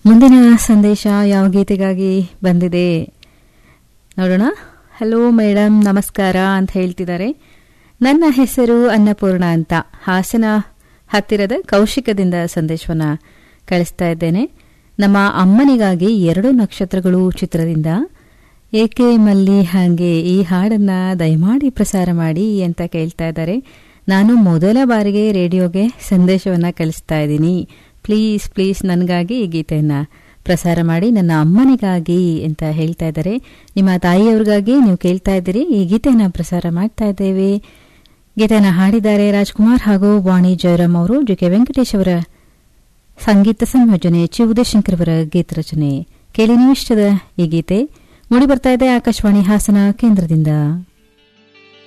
ಮುಂದಿನ ಸಂದೇಶ ಯಾವ ಗೀತೆಗಾಗಿ ಬಂದಿದೆ ನೋಡೋಣ ಹಲೋ ಮೇಡಮ್ ನಮಸ್ಕಾರ ಅಂತ ಹೇಳ್ತಿದ್ದಾರೆ ನನ್ನ ಹೆಸರು ಅನ್ನಪೂರ್ಣ ಅಂತ ಹಾಸನ ಹತ್ತಿರದ ಕೌಶಿಕದಿಂದ ಸಂದೇಶವನ್ನ ಕಳಿಸ್ತಾ ಇದ್ದೇನೆ ನಮ್ಮ ಅಮ್ಮನಿಗಾಗಿ ಎರಡು ನಕ್ಷತ್ರಗಳು ಚಿತ್ರದಿಂದ ಏಕೆ ಮಲ್ಲಿ ಹಾಗೆ ಈ ಹಾಡನ್ನ ದಯಮಾಡಿ ಪ್ರಸಾರ ಮಾಡಿ ಅಂತ ಕೇಳ್ತಾ ಇದ್ದಾರೆ ನಾನು ಮೊದಲ ಬಾರಿಗೆ ರೇಡಿಯೋಗೆ ಸಂದೇಶವನ್ನ ಕಳಿಸ್ತಾ ಇದ್ದೀನಿ ಪ್ಲೀಸ್ ಪ್ಲೀಸ್ ನನಗಾಗಿ ಈ ಗೀತೆಯನ್ನ ಪ್ರಸಾರ ಮಾಡಿ ನನ್ನ ಅಮ್ಮನಿಗಾಗಿ ಅಂತ ಹೇಳ್ತಾ ಇದ್ದಾರೆ ನಿಮ್ಮ ತಾಯಿಯವ್ರಿಗಾಗಿ ನೀವು ಕೇಳ್ತಾ ಇದ್ದೀರಿ ಈ ಗೀತೆಯನ್ನ ಪ್ರಸಾರ ಮಾಡ್ತಾ ಇದ್ದೇವೆ ಗೀತೆಯನ್ನ ಹಾಡಿದ್ದಾರೆ ರಾಜ್ಕುಮಾರ್ ಹಾಗೂ ವಾಣಿ ಜಯರಾಮ್ ಅವರು ಜಿ ಕೆ ವೆಂಕಟೇಶ್ ಅವರ ಸಂಗೀತ ಸಂಯೋಜನೆ ಚಿ ಉದಯಶಂಕರ್ ಅವರ ಗೀತ ರಚನೆ ಕೇಳಿ ನೀವು ಇಷ್ಟದ ಈ ಗೀತೆ ಮೂಡಿ ಬರ್ತಾ ಇದೆ ಆಕಾಶವಾಣಿ ಹಾಸನ ಕೇಂದ್ರದಿಂದ